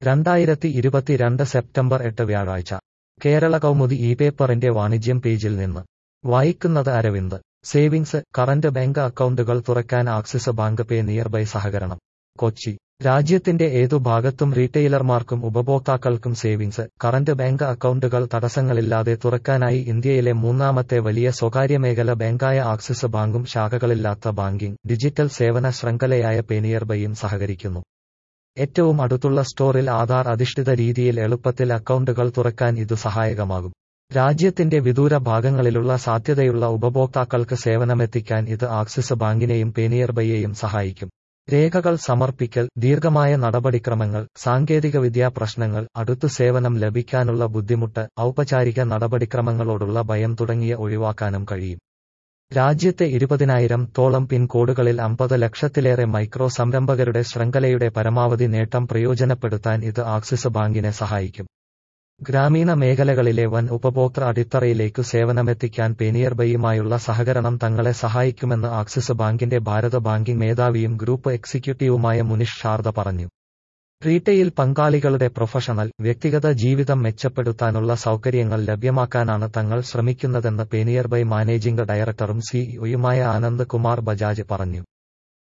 രണ്ടായിരത്തി ഇരുപത്തിരണ്ട് സെപ്റ്റംബർ എട്ട് വ്യാഴാഴ്ച കേരള കൗമുദി ഇ പേപ്പറിന്റെ വാണിജ്യം പേജിൽ നിന്ന് വായിക്കുന്നത് അരവിന്ദ് സേവിങ്സ് കറന്റ് ബാങ്ക് അക്കൗണ്ടുകൾ തുറക്കാൻ ആക്സിസ് ബാങ്ക് പേ നിയർബൈ സഹകരണം കൊച്ചി രാജ്യത്തിന്റെ ഏതു ഭാഗത്തും റീറ്റെയിലർമാർക്കും ഉപഭോക്താക്കൾക്കും സേവിങ്സ് കറന്റ് ബാങ്ക് അക്കൗണ്ടുകൾ തടസ്സങ്ങളില്ലാതെ തുറക്കാനായി ഇന്ത്യയിലെ മൂന്നാമത്തെ വലിയ സ്വകാര്യ മേഖല ബാങ്കായ ആക്സിസ് ബാങ്കും ശാഖകളില്ലാത്ത ബാങ്കിംഗ് ഡിജിറ്റൽ സേവന ശൃംഖലയായ പേനിയർബൈയും സഹകരിക്കുന്നു ഏറ്റവും അടുത്തുള്ള സ്റ്റോറിൽ ആധാർ അധിഷ്ഠിത രീതിയിൽ എളുപ്പത്തിൽ അക്കൗണ്ടുകൾ തുറക്കാൻ ഇത് സഹായകമാകും രാജ്യത്തിന്റെ വിദൂര ഭാഗങ്ങളിലുള്ള സാധ്യതയുള്ള ഉപഭോക്താക്കൾക്ക് സേവനമെത്തിക്കാൻ ഇത് ആക്സിസ് ബാങ്കിനെയും പേനിയർബൈയെയും സഹായിക്കും രേഖകൾ സമർപ്പിക്കൽ ദീർഘമായ നടപടിക്രമങ്ങൾ സാങ്കേതികവിദ്യാ പ്രശ്നങ്ങൾ അടുത്തു സേവനം ലഭിക്കാനുള്ള ബുദ്ധിമുട്ട് ഔപചാരിക നടപടിക്രമങ്ങളോടുള്ള ഭയം തുടങ്ങിയ ഒഴിവാക്കാനും കഴിയും രാജ്യത്തെ ഇരുപതിനായിരം തോളം പിൻകോഡുകളിൽ അമ്പത് ലക്ഷത്തിലേറെ മൈക്രോ സംരംഭകരുടെ ശൃംഖലയുടെ പരമാവധി നേട്ടം പ്രയോജനപ്പെടുത്താൻ ഇത് ആക്സിസ് ബാങ്കിനെ സഹായിക്കും ഗ്രാമീണ മേഖലകളിലെ വൻ ഉപഭോക്തൃ അടിത്തറയിലേക്കു സേവനമെത്തിക്കാൻ പേനിയർബൈയുമായുള്ള സഹകരണം തങ്ങളെ സഹായിക്കുമെന്ന് ആക്സിസ് ബാങ്കിന്റെ ഭാരത ബാങ്കിംഗ് മേധാവിയും ഗ്രൂപ്പ് എക്സിക്യൂട്ടീവുമായ മുനിഷ് ഷാർദ പറഞ്ഞു റീറ്റെയിൽ പങ്കാളികളുടെ പ്രൊഫഷണൽ വ്യക്തിഗത ജീവിതം മെച്ചപ്പെടുത്താനുള്ള സൗകര്യങ്ങൾ ലഭ്യമാക്കാനാണ് തങ്ങൾ ശ്രമിക്കുന്നതെന്ന് പേനിയർബൈ മാനേജിംഗ് ഡയറക്ടറും സിഇഒയുമായ ആനന്ദ് കുമാർ ബജാജ് പറഞ്ഞു